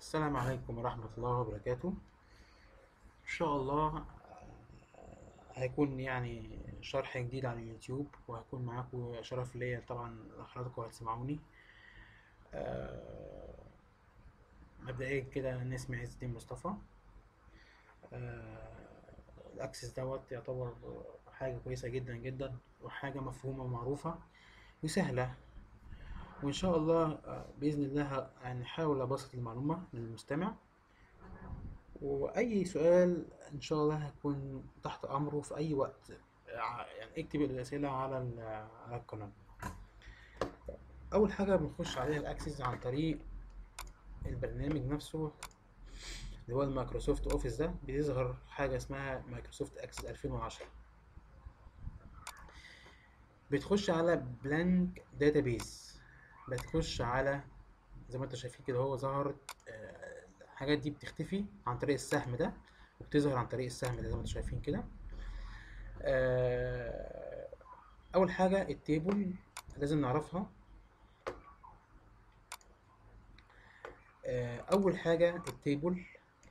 السلام عليكم ورحمة الله وبركاته إن شاء الله آه، هيكون يعني شرح جديد على اليوتيوب وهكون معاكم شرف ليا طبعا حضراتكم هتسمعوني آه، مبدئيا كده أنا اسمي عز الدين مصطفى آه، الأكسس دوت يعتبر حاجة كويسة جدا جدا وحاجة مفهومة ومعروفة وسهلة وإن شاء الله آه، بإذن الله يعني هحاول أبسط المعلومة للمستمع وأي سؤال إن شاء الله هكون تحت أمره في أي وقت ع- يعني اكتب الأسئلة على ال- على القناة أول حاجة بنخش عليها الأكسس عن طريق البرنامج نفسه اللي هو المايكروسوفت أوفيس ده بيظهر حاجة اسمها مايكروسوفت أكسس 2010 بتخش على بلانك داتابيز بتخش على زي ما انتوا شايفين كده هو ظهرت آه، الحاجات دي بتختفي عن طريق السهم ده وبتظهر عن طريق السهم ده زي ما انتوا شايفين كده آه، اول حاجه التيبل لازم نعرفها آه، اول حاجه التيبل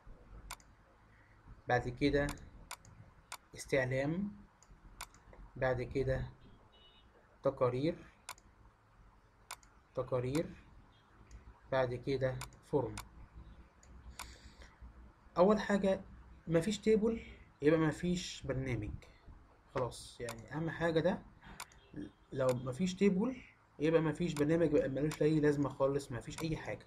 بعد كده استعلام بعد كده تقارير تقارير بعد كده فورم اول حاجه مفيش تيبل يبقى مفيش برنامج خلاص يعني اهم حاجه ده لو مفيش تيبل يبقى مفيش برنامج يبقى ملوش اي لازمه خالص مفيش اي حاجه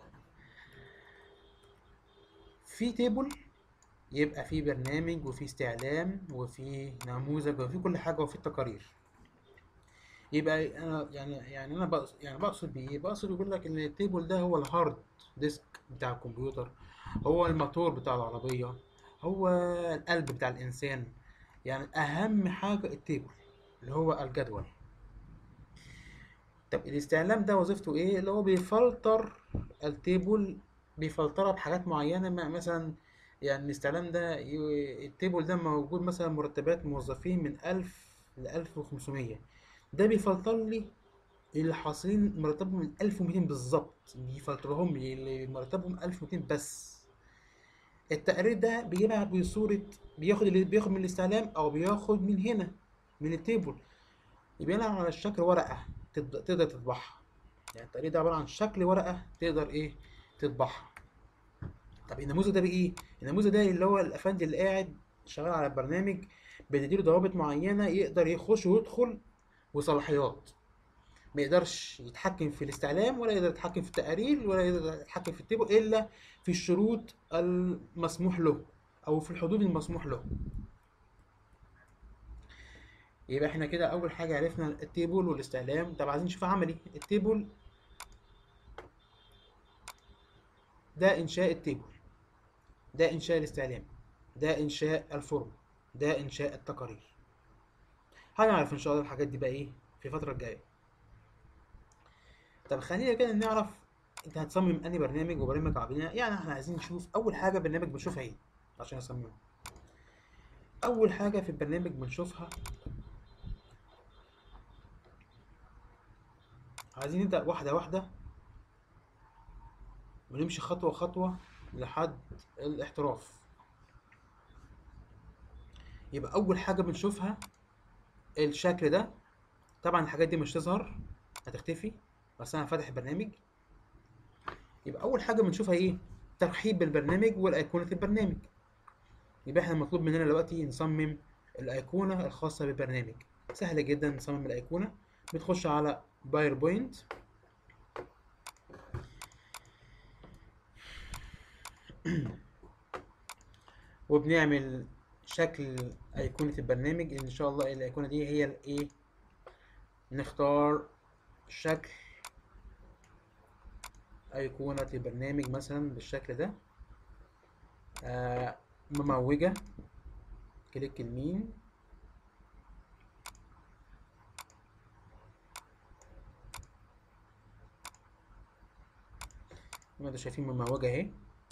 في تيبل يبقى في برنامج وفي استعلام وفي نموذج وفي كل حاجه وفي التقارير يبقى انا يعني يعني انا بقصد يعني بقصد بايه بقصد يقول لك ان التيبل ده هو الهارد ديسك بتاع الكمبيوتر هو الموتور بتاع العربيه هو القلب بتاع الانسان يعني اهم حاجه التيبل اللي هو الجدول طب الاستعلام ده وظيفته ايه اللي هو بيفلتر التيبل بيفلترها بحاجات معينه ما- مثلا يعني الاستعلام ده ي- التيبل ده موجود مثلا مرتبات موظفين من 1000 ل 1500 ده بيفلتر لي اللي حاصلين مرتبهم من 1200 بالظبط بيفلترهم لي اللي مرتبهم 1200 بس التقرير ده بيجيبها بصورة بياخد اللي بياخد من الاستعلام او بياخد من هنا من التيبل يبقى لها على الشكل ورقة تقدر تقدر تطبعها يعني التقرير ده عبارة عن شكل ورقة تقدر ايه تطبعها طب النموذج ده بايه النموذج ده اللي هو الافندي اللي قاعد شغال على البرنامج بتديله ضوابط معينة يقدر يخش ويدخل وصلاحيات ما يقدرش يتحكم في الاستعلام ولا يقدر يتحكم في التقارير ولا يقدر يتحكم في التيبل الا في الشروط المسموح له او في الحدود المسموح له يبقى احنا كده اول حاجه عرفنا التيبل والاستعلام طب عايزين نشوف عملي التيبل ده انشاء التيبل ده انشاء الاستعلام ده انشاء الفورم ده انشاء التقارير هنعرف ان شاء الله الحاجات دي بقى ايه في الفتره الجايه طب خلينا كده نعرف انت هتصمم انهي برنامج وبرنامج عربية يعني احنا عايزين نشوف اول حاجه برنامج بنشوفها ايه عشان نصممه اول حاجه في البرنامج بنشوفها عايزين نبدا واحده واحده ونمشي خطوه خطوه لحد الاحتراف يبقى اول حاجه بنشوفها الشكل ده طبعا الحاجات دي مش تظهر هتختفي بس انا فاتح البرنامج يبقى اول حاجه بنشوفها ايه ترحيب بالبرنامج والايقونه البرنامج يبقى احنا مطلوب مننا دلوقتي نصمم الايقونه الخاصه بالبرنامج سهل جدا نصمم الايقونه بتخش على باوربوينت وبنعمل شكل ايقونه البرنامج ان شاء الله الايقونه دي هي الايه نختار شكل ايقونه البرنامج مثلا بالشكل ده آه مموجه كليك يمين زي ما انتوا شايفين مموجه اهي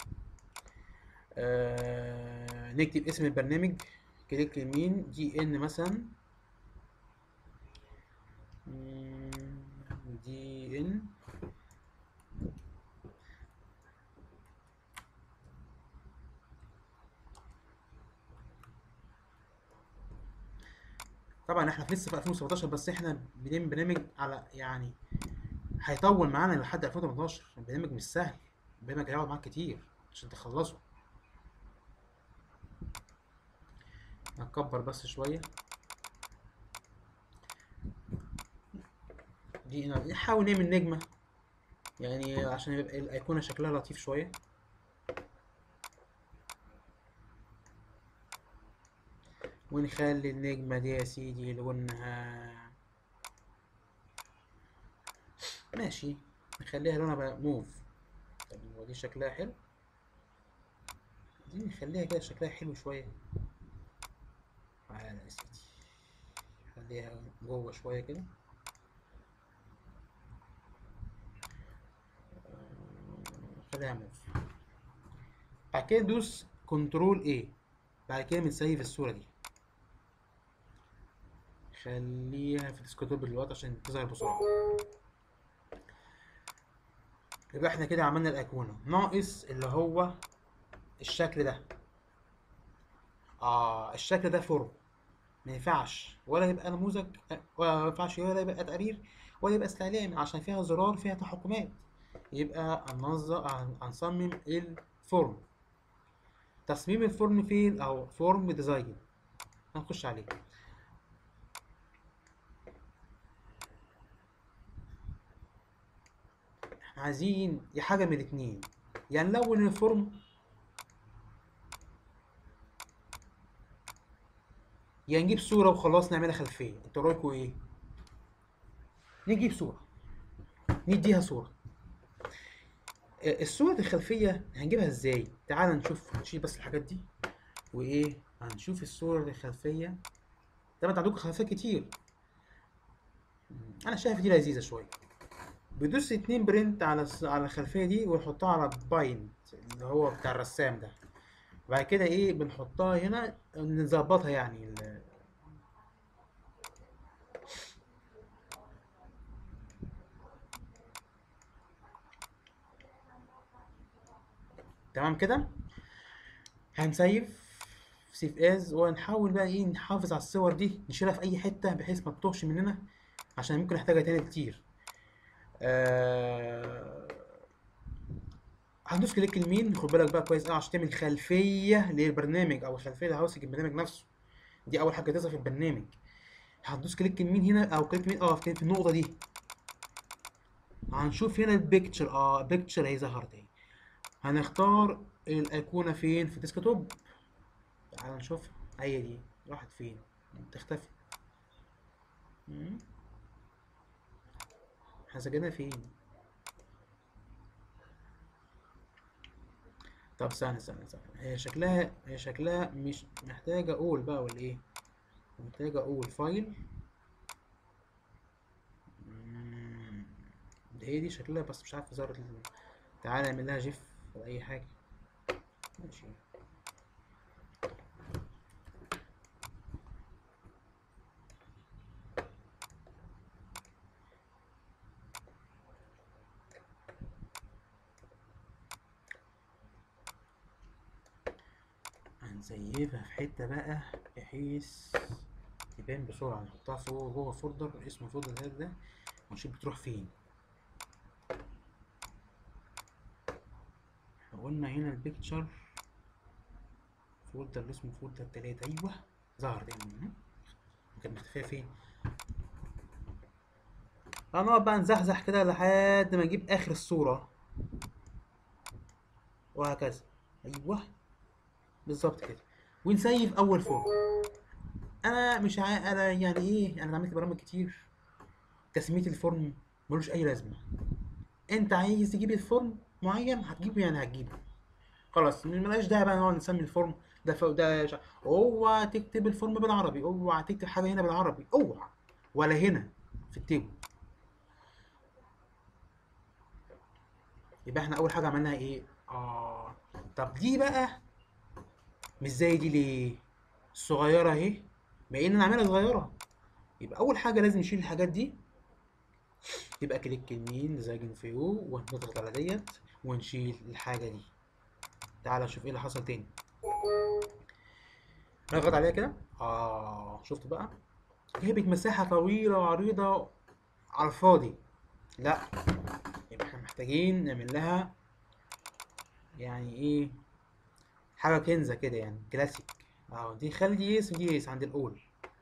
آه نكتب اسم البرنامج كليك يمين جي ان مثلا دي ان طبعا احنا لسه في 2017 بس احنا بنعمل برنامج على يعني هيطول معانا لحد 2018 البرنامج مش سهل البرنامج هيقعد معاك كتير عشان تخلصه هنكبر بس شوية دي نحاول نعمل نجمة يعني عشان يبقى الأيقونة شكلها لطيف شوية ونخلي النجمة دي يا سيدي لونها ماشي نخليها لونها بقى موف طب هو دي شكلها حلو دي نخليها كده شكلها حلو شوية تعالى يا سيدي خليها جوه شوية كده خليها موف بعد كده ندوس كنترول ايه بعد كده بنسيف الصورة دي خليها في الديسكتوب دلوقتي عشان تظهر بسرعة يبقى احنا كده عملنا الأيقونة ناقص اللي هو الشكل ده اه الشكل ده فورم ما ينفعش ولا يبقى نموذج ولا ما ينفعش ولا يبقى تقرير ولا يبقى استعلام عشان فيها زرار فيها تحكمات يبقى هننظم هنصمم الفورم تصميم الفورم فين او فورم ديزاين هنخش عليه احنا عايزين يا حاجه من الاتنين يا نلون الفورم يا نجيب صوره وخلاص نعملها خلفيه انتوا رايكم ايه نجيب صوره نديها صوره الصورة الخلفية هنجيبها ازاي؟ تعال نشوف نشيل بس الحاجات دي وايه هنشوف الصورة الخلفية طبعا انت عندكم خلفيات كتير انا شايف دي لذيذة شوية بدوس اتنين برنت على على الخلفية دي ونحطها على بايند اللي هو بتاع الرسام ده بعد كده ايه بنحطها هنا نظبطها يعني ال... تمام كده هنسيف سيف از ونحاول بقى ايه نحافظ على الصور دي نشيلها في اي حته بحيث ما تتوهش مننا عشان ممكن نحتاجها تاني كتير آه... هندوس كليك يمين خد بالك بقى كويس قوي عشان تعمل خلفيه للبرنامج او خلفيه لهوسك البرنامج نفسه دي اول حاجه تظهر في البرنامج هندوس كليك يمين هنا او كليك يمين اه في النقطه دي هنشوف هنا البيكتشر اه بيكتشر هي ظهرت اهي هنختار الايقونه فين في الديسكتوب تعال نشوف هي دي راحت فين تختفي احنا سجلنا فين طب استنى استنى استنى هي شكلها هي شكلها مش محتاجة اقول بقى ولا ايه محتاجة اقول فايل ده هي دي شكلها بس مش عارف ظهرت تعالى نعمل لها جيف ولا اي حاجة ماشي هنسيبها في حتة بقى بحيث تبان بسرعة نحطها فوق جوه فولدر اسمه فولدر ده ونشوف بتروح فين قلنا هنا البيكتشر فولدر اللي اسمه فولدر تلاتة ايوه ظهر ده كانت مختفية فين هنقعد بقى نزحزح كده لحد ما نجيب اخر الصورة وهكذا ايوه بالظبط كده ونسيف اول فورم انا مش ع... انا يعني ايه انا عملت برامج كتير تسمية الفورم ملوش اي لازمة انت عايز تجيب الفورم معين هتجيبه يعني هتجيبه خلاص ملهاش داعي بقى نقعد نسمي الفورم ده فوق ده شا... اوعى تكتب الفورم بالعربي اوعى تكتب حاجه هنا بالعربي اوعى ولا هنا في التيبل يبقى احنا اول حاجه عملناها ايه اه طب دي بقى مش زي دي ليه الصغيره اهي بما ان نعملها صغيره يبقى اول حاجه لازم نشيل الحاجات دي يبقى كليك يمين ديزاين فيو ونضغط على ديت ونشيل الحاجه دي تعالى نشوف ايه اللي حصل تاني نضغط عليها كده اه شفتوا بقى جابت مساحة طويلة وعريضة على الفاضي لا يبقى احنا محتاجين نعمل لها يعني ايه حاجة كنزة كده يعني كلاسيك اهو دي خلي دي يس ودي يس عند الاول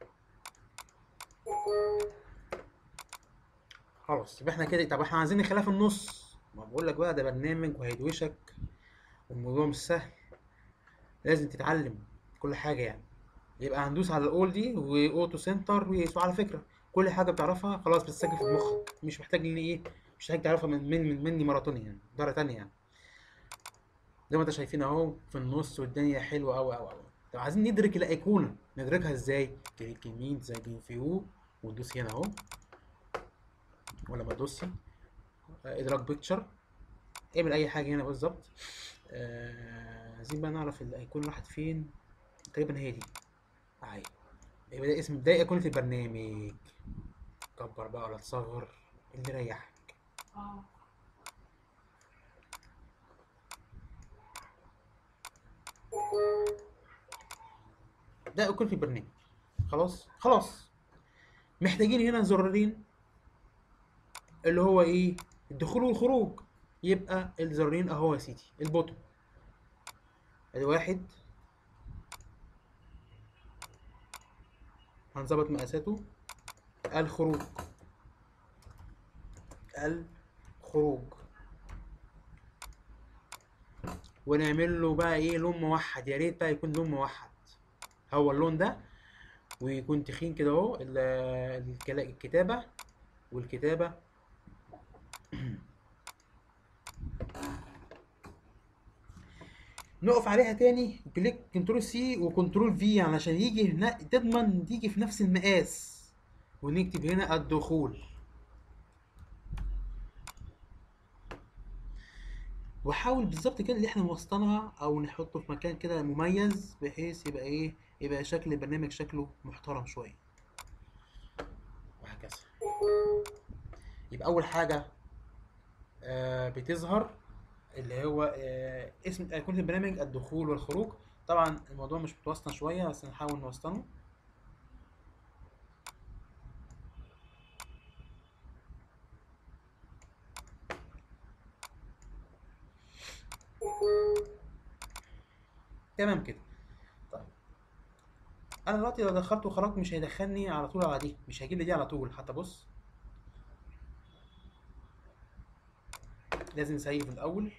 خلاص يبقى احنا كده طب احنا عايزين نخليها في النص ما بقول لك بقى ده برنامج وهيدوشك والموضوع مش سهل لازم تتعلم كل حاجة يعني يبقى هندوس على الاول دي واوتو سنتر ويس وعلى فكرة كل حاجة بتعرفها خلاص بتسجل في مخك مش محتاج ان ايه مش محتاج تعرفها من من من مني مرة تانية يعني مرة تانية يعني زي ما انت شايفين اهو في النص والدنيا حلوة اوي اوي اوي طب عايزين ندرك الايقونة ندركها ازاي كليك يمين زي فيو وندوس هنا اهو ولا ما تدوسي آه، ادراك بيكتشر اعمل اي حاجة هنا بالظبط آه، عايزين بقى نعرف الايقونة راحت فين تقريبا هي دي اهي يبقى ده اسم ده ايقونة البرنامج كبر بقى ولا تصغر اللي يريحك اه ده ايقونة البرنامج خلاص خلاص محتاجين هنا زرارين اللي هو ايه الدخول والخروج يبقى الزرارين اهو يا سيدي البوتون ادي واحد هنظبط مقاساته الخروج الخروج ونعمل له بقى ايه لون موحد يا ريت بقى يكون لون موحد هو اللون ده ويكون تخين كده اهو ال- الكلا- الكتابة والكتابة نقف عليها تاني كليك كنترول سي وكنترول في علشان يجي هنا تضمن تيجي في نفس المقاس ونكتب هنا الدخول وحاول بالظبط كده اللي احنا موسطنها او نحطه في مكان كده مميز بحيث يبقى ايه يبقى شكل البرنامج شكله محترم شويه وهكذا يبقى اول حاجه آه بتظهر اللي هو آه اسم ايقونه البرنامج الدخول والخروج طبعا الموضوع مش متوسطن شويه بس نحاول نوسطنه تمام كده طيب انا دلوقتي لو دخلت وخرجت مش هيدخلني على طول على دي مش هيجيب لي دي على طول حتى بص لازم نسيف الاول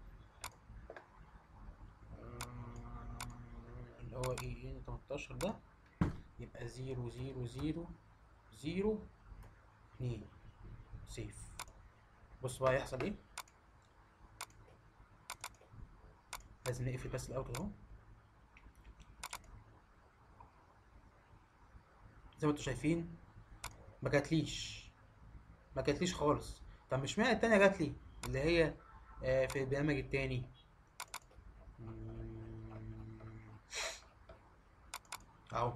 آه، اللي هو ايه ايه 18 ده يبقى زيرو زيرو زيرو زيرو اتنين سيف بص بقى هيحصل ايه لازم نقفل بس الاول كده اهو زي ما انتوا شايفين ما جاتليش ما جاتليش خالص طب مش معنى التانية جات لي اللي هي آه، في البرنامج التاني مم، اهو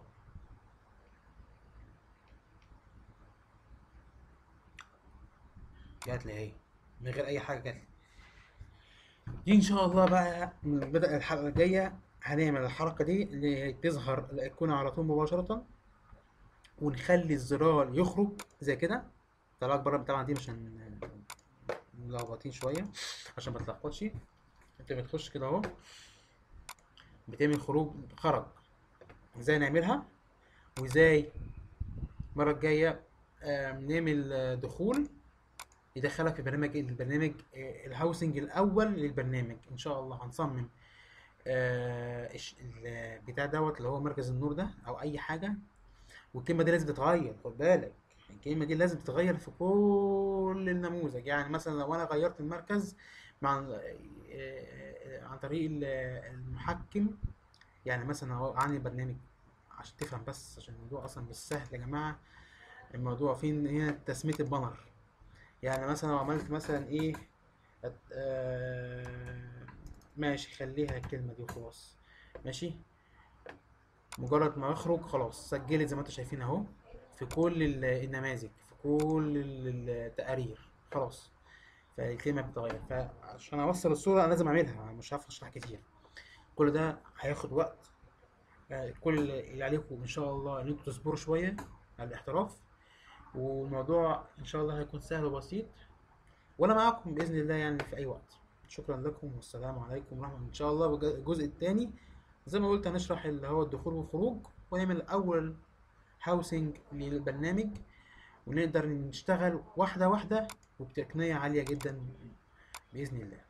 جات لي اهي من غير اي حاجه جات لي دي ان شاء الله بقى من بدأ الحلقه الجايه هنعمل الحركه دي اللي تظهر الايقونه على طول مباشره ونخلي الزرار يخرج زي كده طلع بره طبعا دي مش هن- ملخبطين شويه عشان ما تلخبطش انت بتخش كده اهو بتعمل خروج خرج ازاي نعملها وازاي المره الجايه آه، نعمل آه، دخول يدخلك في برنامج البرنامج آه، الهاوسنج الاول للبرنامج ان شاء الله هنصمم آه، الش- البتاع دوت اللي هو مركز النور ده او اي حاجه والكلمه دي لازم تتغير خد بالك الكلمه دي لازم تتغير في كل النموذج يعني مثلا لو انا غيرت المركز مع آه، آه، عن طريق ال- المحكم يعني مثلا اهو عندي برنامج عشان تفهم بس عشان الموضوع اصلا مش سهل يا جماعه الموضوع فين هنا تسميه البانر يعني مثلا لو عملت مثلا ايه أت- آه، ماشي خليها الكلمه دي وخلاص ماشي مجرد ما يخرج خلاص سجلت زي ما انتم شايفين اهو في كل ال- النماذج في كل ال- التقارير خلاص فالكلمه بتتغير فعشان اوصل الصوره انا لازم اعملها مش هعرف اشرح كتير كل ده هياخد وقت آه، كل اللي عليكم ان شاء الله ان انتوا تصبروا شويه على الاحتراف والموضوع ان شاء الله هيكون سهل وبسيط وانا معاكم باذن الله يعني في اي وقت شكرا لكم والسلام عليكم ورحمه الله ان شاء الله الجزء الثاني زي ما قلت هنشرح اللي هو الدخول والخروج ونعمل اول هاوسنج للبرنامج ونقدر نشتغل واحده واحده وبتقنيه عاليه جدا باذن الله